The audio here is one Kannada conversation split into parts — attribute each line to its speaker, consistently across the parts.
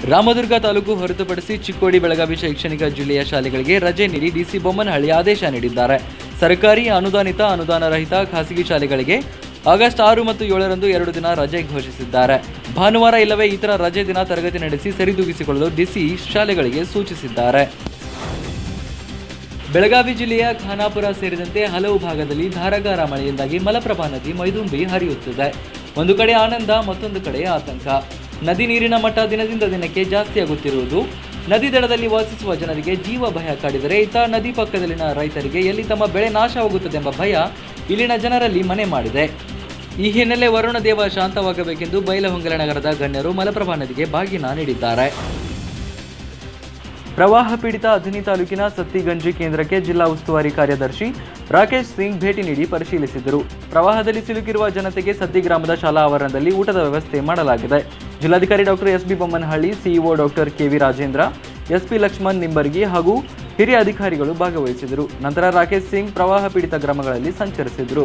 Speaker 1: ರಾಮದುರ್ಗ ತಾಲೂಕು ಹೊರತುಪಡಿಸಿ ಚಿಕ್ಕೋಡಿ ಬೆಳಗಾವಿ ಶೈಕ್ಷಣಿಕ ಜಿಲ್ಲೆಯ ಶಾಲೆಗಳಿಗೆ ರಜೆ ನೀಡಿ ಡಿಸಿ ಬೊಮ್ಮನಹಳ್ಳಿ ಆದೇಶ ನೀಡಿದ್ದಾರೆ ಸರ್ಕಾರಿ ಅನುದಾನಿತ ಅನುದಾನ ರಹಿತ ಖಾಸಗಿ ಶಾಲೆಗಳಿಗೆ ಆಗಸ್ಟ್ ಆರು ಮತ್ತು ಏಳರಂದು ಎರಡು ದಿನ ರಜೆ ಘೋಷಿಸಿದ್ದಾರೆ ಭಾನುವಾರ ಇಲ್ಲವೇ ಇತರ ರಜೆ ದಿನ ತರಗತಿ ನಡೆಸಿ ಸರಿದೂಗಿಸಿಕೊಳ್ಳಲು ಡಿಸಿ ಶಾಲೆಗಳಿಗೆ ಸೂಚಿಸಿದ್ದಾರೆ ಬೆಳಗಾವಿ ಜಿಲ್ಲೆಯ ಖಾನಾಪುರ ಸೇರಿದಂತೆ ಹಲವು ಭಾಗದಲ್ಲಿ ಧಾರಾಕಾರ ಮಳೆಯಿಂದಾಗಿ ಮಲಪ್ರಭಾ ನದಿ ಮೈದುಂಬಿ ಹರಿಯುತ್ತಿದೆ ಒಂದು ಕಡೆ ಆನಂದ ಮತ್ತೊಂದು ಕಡೆ ಆತಂಕ ನದಿ ನೀರಿನ ಮಟ್ಟ ದಿನದಿಂದ ದಿನಕ್ಕೆ ಜಾಸ್ತಿಯಾಗುತ್ತಿರುವುದು ನದಿ ದಡದಲ್ಲಿ ವಾಸಿಸುವ ಜನರಿಗೆ ಜೀವ ಭಯ ಕಾಡಿದರೆ ಇತ್ತ ನದಿ ಪಕ್ಕದಲ್ಲಿನ ರೈತರಿಗೆ ಎಲ್ಲಿ ತಮ್ಮ ಬೆಳೆ ನಾಶವಾಗುತ್ತದೆಂಬ ಭಯ ಇಲ್ಲಿನ ಜನರಲ್ಲಿ ಮನೆ ಮಾಡಿದೆ ಈ ಹಿನ್ನೆಲೆ ವರುಣ ದೇವ ಶಾಂತವಾಗಬೇಕೆಂದು ಬೈಲಹೊಂಗಲ ನಗರದ ಗಣ್ಯರು ಮಲಪ್ರಭಾ ನದಿಗೆ ಬಾಗಿನ ನೀಡಿದ್ದಾರೆ ಪ್ರವಾಹ ಪೀಡಿತ ಅಥಣಿ ತಾಲೂಕಿನ ಸತ್ತಿಗಂಜಿ ಕೇಂದ್ರಕ್ಕೆ ಜಿಲ್ಲಾ ಉಸ್ತುವಾರಿ ಕಾರ್ಯದರ್ಶಿ ರಾಕೇಶ್ ಸಿಂಗ್ ಭೇಟಿ ನೀಡಿ ಪರಿಶೀಲಿಸಿದರು ಪ್ರವಾಹದಲ್ಲಿ ಸಿಲುಕಿರುವ ಜನತೆಗೆ ಸದ್ದಿ ಗ್ರಾಮದ ಶಾಲಾ ಆವರಣದಲ್ಲಿ ಊಟದ ವ್ಯವಸ್ಥೆ ಮಾಡಲಾಗಿದೆ ಜಿಲ್ಲಾಧಿಕಾರಿ doctor S B Bommanahalli CEO doctor KV Rajendra SP Lakshman Nimbargi ಹಾಗೂ ಹಿರಿಯ ಅಧಿಕಾರಿಗಳು ಭಾಗವಹಿಸಿದರು ನಂತರ ರಾಕೇಶ್ ಸಿಂಗ್ ಪ್ರವಾಹ ಪೀಡಿತ ಗ್ರಾಮಗಳಲ್ಲಿ ಸಂಚರಿಸಿದರು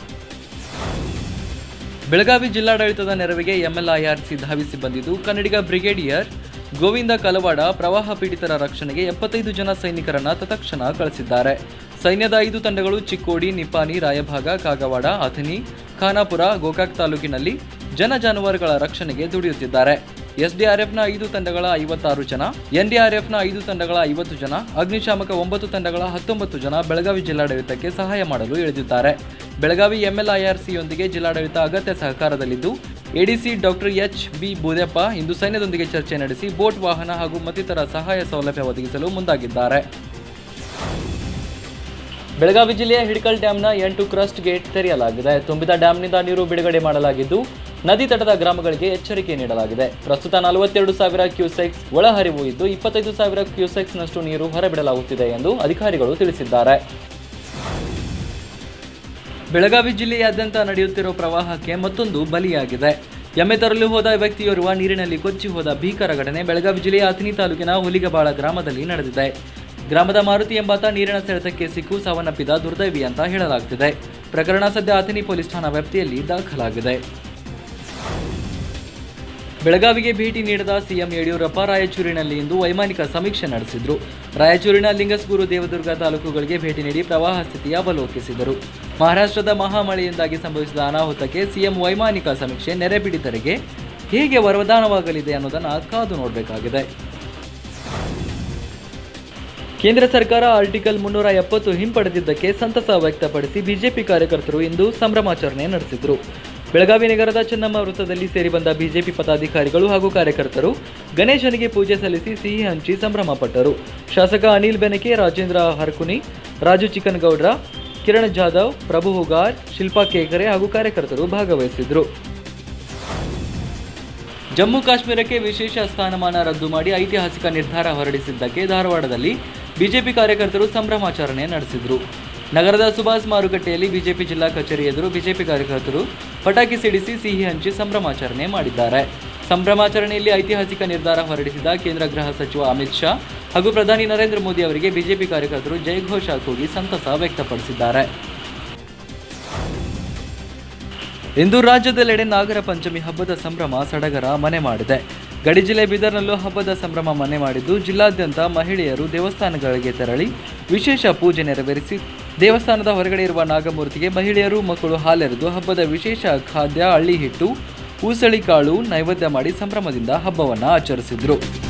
Speaker 1: ಬೆಳಗಾವಿ ಜಿಲ್ಲಾಡಳಿತದ ನೆರವಿಗೆ ಎಂಎಲ್ಐಆರ್ಸಿ ಧಾವಿಸಿ ಬಂದಿದ್ದು ಕನ್ನಡಿಗ ಬ್ರಿಗೇಡಿಯರ್ ಗೋವಿಂದ ಕಲವಾಡ ಪ್ರವಾಹ ಪೀಡಿತರ ರಕ್ಷಣೆಗೆ ಎಪ್ಪತ್ತೈದು ಜನ ಸೈನಿಕರನ್ನ ತತ್ಕ್ಷಣ ಕಳಿಸಿದ್ದಾರೆ ಸೈನ್ಯದ ಐದು ತಂಡಗಳು ಚಿಕ್ಕೋಡಿ ನಿಪ್ಪಾನಿ ರಾಯಭಾಗ ಕಾಗವಾಡ ಅಥಣಿ ಖಾನಾಪುರ ಗೋಕಾಕ್ ತಾಲೂಕಿನಲ್ಲಿ ಜನ ಜಾನುವಾರುಗಳ ರಕ್ಷಣೆಗೆ ದುಡಿಯುತ್ತಿದ್ದಾರೆ ಎಸ್ಡಿಆರ್ಎಫ್ನ ಐದು ತಂಡಗಳ ಐವತ್ತಾರು ಜನ ಎನ್ಡಿಆರ್ಎಫ್ನ ಐದು ತಂಡಗಳ ಐವತ್ತು ಜನ ಅಗ್ನಿಶಾಮಕ ಒಂಬತ್ತು ತಂಡಗಳ ಹತ್ತೊಂಬತ್ತು ಜನ ಬೆಳಗಾವಿ ಜಿಲ್ಲಾಡಳಿತಕ್ಕೆ ಸಹಾಯ ಮಾಡಲು ಇಳಿದಿದ್ದಾರೆ ಬೆಳಗಾವಿ ಎಂಎಲ್ಐಆರ್ಸಿಯೊಂದಿಗೆ ಜಿಲ್ಲಾಡಳಿತ ಅಗತ್ಯ ಸಹಕಾರದಲ್ಲಿದ್ದು ADC doctor H B Budeppa ಇಂದು ಸೈನ್ಯದೊಂದಿಗೆ ಚರ್ಚೆ ನಡೆಸಿ ಬೋಟ್ ವಾಹನ ಹಾಗೂ ಮತ್ತಿತರ ಸಹಾಯ ಸೌಲಭ್ಯ ಒದಗಿಸಲು ಮುಂದಾಗಿದ್ದಾರೆ ಬೆಳಗಾವಿ ಜಿಲ್ಲೆಯ ಹಿಡ್ಕಲ್ ಡ್ಯಾಂನ ಎಂಟು ಕ್ರಸ್ಟ್ ಗೇಟ್ ತೆರೆಯಲಾಗಿದೆ ತುಂಬಿದ ಡ್ಯಾಂನಿಂದ ನೀರು ಬಿಡುಗಡೆ ಮಾಡಲಾಗಿದ್ದು ನದಿ ತಟದ ಗ್ರಾಮಗಳಿಗೆ ಎಚ್ಚರಿಕೆ ನೀಡಲಾಗಿದೆ ಪ್ರಸ್ತುತ ನಲವತ್ತೆರಡು ಸಾವಿರ ಕ್ಯೂಸೆಕ್ಸ್ ಒಳಹರಿವು ಇದ್ದು ಇಪ್ಪತ್ತೈದು ಸಾವಿರ ಕ್ಯೂಸೆಕ್ಸ್ನಷ್ಟು ನೀರು ಹೊರಬಿಡಲಾಗುತ್ತಿದೆ ಎಂದು ಅಧಿಕಾರಿಗಳು ತಿಳಿಸಿದ್ದಾರೆ ಬೆಳಗಾವಿ ಜಿಲ್ಲೆಯಾದ್ಯಂತ ನಡೆಯುತ್ತಿರುವ ಪ್ರವಾಹಕ್ಕೆ ಮತ್ತೊಂದು ಬಲಿಯಾಗಿದೆ ಎಮ್ಮೆ ತರಲು ಹೋದ ವ್ಯಕ್ತಿಯೋರ್ವ ನೀರಿನಲ್ಲಿ ಕೊಚ್ಚಿ ಹೋದ ಭೀಕರ ಘಟನೆ ಬೆಳಗಾವಿ ಜಿಲ್ಲೆಯ ಅಥಣಿ ತಾಲೂಕಿನ ಹುಲಿಗಬಾಳ ಗ್ರಾಮದಲ್ಲಿ ನಡೆದಿದೆ ಗ್ರಾಮದ ಮಾರುತಿ ಎಂಬಾತ ನೀರಿನ ಸೆಳೆತಕ್ಕೆ ಸಿಕ್ಕು ಸಾವನ್ನಪ್ಪಿದ ದುರ್ದೈವಿ ಅಂತ ಹೇಳಲಾಗ್ತಿದೆ ಪ್ರಕರಣ ಸದ್ಯ ಅಥಣಿ ಪೊಲೀಸ್ ಠಾಣಾ ವ್ಯಾಪ್ತಿಯಲ್ಲಿ ದಾಖಲಾಗಿದೆ ಬೆಳಗಾವಿಗೆ ಭೇಟಿ ನೀಡಿದ ಸಿಎಂ ಯಡಿಯೂರಪ್ಪ ರಾಯಚೂರಿನಲ್ಲಿ ಇಂದು ವೈಮಾನಿಕ ಸಮೀಕ್ಷೆ ನಡೆಸಿದರು ರಾಯಚೂರಿನ ಲಿಂಗಸ್ಗೂರು ದೇವದುರ್ಗ ತಾಲೂಕುಗಳಿಗೆ ಭೇಟಿ ನೀಡಿ ಪ್ರವಾಹ ಸ್ಥಿತಿ ಅವಲೋಕಿಸಿದರು ಮಹಾರಾಷ್ಟ್ರದ ಮಹಾಮಳೆಯಿಂದಾಗಿ ಸಂಭವಿಸಿದ ಅನಾಹುತಕ್ಕೆ ಸಿಎಂ ವೈಮಾನಿಕ ಸಮೀಕ್ಷೆ ನೆರೆ ಪೀಡಿತರಿಗೆ ಹೇಗೆ ವರದಾನವಾಗಲಿದೆ ಅನ್ನೋದನ್ನು ಕಾದು ನೋಡಬೇಕಾಗಿದೆ ಕೇಂದ್ರ ಸರ್ಕಾರ ಆರ್ಟಿಕಲ್ ಮುನ್ನೂರ ಎಪ್ಪತ್ತು ಹಿಂಪಡೆದಿದ್ದಕ್ಕೆ ಸಂತಸ ವ್ಯಕ್ತಪಡಿಸಿ ಬಿಜೆಪಿ ಕಾರ್ಯಕರ್ತರು ಇಂದು ಸಂಭ್ರಮಾಚರಣೆ ನಡೆಸಿದರು ಬೆಳಗಾವಿ ನಗರದ ಚೆನ್ನಮ್ಮ ವೃತ್ತದಲ್ಲಿ ಸೇರಿ ಬಂದ ಬಿಜೆಪಿ ಪದಾಧಿಕಾರಿಗಳು ಹಾಗೂ ಕಾರ್ಯಕರ್ತರು ಗಣೇಶನಿಗೆ ಪೂಜೆ ಸಲ್ಲಿಸಿ ಸಿಹಿ ಹಂಚಿ ಸಂಭ್ರಮ ಪಟ್ಟರು ಶಾಸಕ ಅನಿಲ್ ಬೆನಕೆ ರಾಜೇಂದ್ರ ಹರ್ಕುನಿ ರಾಜು ಚಿಕ್ಕನಗೌಡ್ರ ಕಿರಣ್ ಜಾಧವ್ ಪ್ರಭು ಹುಗಾರ್ ಶಿಲ್ಪಾ ಕೇಕರೆ ಹಾಗೂ ಕಾರ್ಯಕರ್ತರು ಭಾಗವಹಿಸಿದ್ರು ಜಮ್ಮು ಕಾಶ್ಮೀರಕ್ಕೆ ವಿಶೇಷ ಸ್ಥಾನಮಾನ ರದ್ದು ಮಾಡಿ ಐತಿಹಾಸಿಕ ನಿರ್ಧಾರ ಹೊರಡಿಸಿದ್ದಕ್ಕೆ ಧಾರವಾಡದಲ್ಲಿ ಬಿಜೆಪಿ ಕಾರ್ಯಕರ್ತರು ಸಂಭ್ರಮಾಚರಣೆ ನಡೆಸಿದರು ನಗರದ ಸುಭಾಷ್ ಮಾರುಕಟ್ಟೆಯಲ್ಲಿ ಬಿಜೆಪಿ ಜಿಲ್ಲಾ ಕಚೇರಿ ಎದುರು ಬಿಜೆಪಿ ಕಾರ್ಯಕರ್ತರು ಪಟಾಕಿ ಸಿಡಿಸಿ ಸಿಹಿ ಹಂಚಿ ಸಂಭ್ರಮಾಚರಣೆ ಮಾಡಿದ್ದಾರೆ ಸಂಭ್ರಮಾಚರಣೆಯಲ್ಲಿ ಐತಿಹಾಸಿಕ ನಿರ್ಧಾರ ಹೊರಡಿಸಿದ ಕೇಂದ್ರ ಗೃಹ ಸಚಿವ ಅಮಿತ್ ಶಾ ಹಾಗೂ ಪ್ರಧಾನಿ ನರೇಂದ್ರ ಮೋದಿ ಅವರಿಗೆ ಬಿಜೆಪಿ ಕಾರ್ಯಕರ್ತರು ಜಯಘೋಷ ಕೂಗಿ ಸಂತಸ ವ್ಯಕ್ತಪಡಿಸಿದ್ದಾರೆ ಇಂದು ರಾಜ್ಯದೆಲ್ಲೆಡೆ ನಾಗರ ಪಂಚಮಿ ಹಬ್ಬದ ಸಂಭ್ರಮ ಸಡಗರ ಮನೆ ಮಾಡಿದೆ ಗಡಿ ಜಿಲ್ಲೆ ಬೀದರ್ನಲ್ಲೂ ಹಬ್ಬದ ಸಂಭ್ರಮ ಮನೆ ಮಾಡಿದ್ದು ಜಿಲ್ಲಾದ್ಯಂತ ಮಹಿಳೆಯರು ದೇವಸ್ಥಾನಗಳಿಗೆ ತೆರಳಿ ವಿಶೇಷ ಪೂಜೆ ನೆರವೇರಿಸಿ ದೇವಸ್ಥಾನದ ಹೊರಗಡೆ ಇರುವ ನಾಗಮೂರ್ತಿಗೆ ಮಹಿಳೆಯರು ಮಕ್ಕಳು ಹಾಲೆರೆದು ಹಬ್ಬದ ವಿಶೇಷ ಖಾದ್ಯ ಹಳ್ಳಿ ಹಿಟ್ಟು ಊಸಳಿ ಕಾಳು ನೈವೇದ್ಯ ಮಾಡಿ ಸಂಭ್ರಮದಿಂದ ಹಬ್ಬವನ್ನು ಆಚರಿಸಿದರು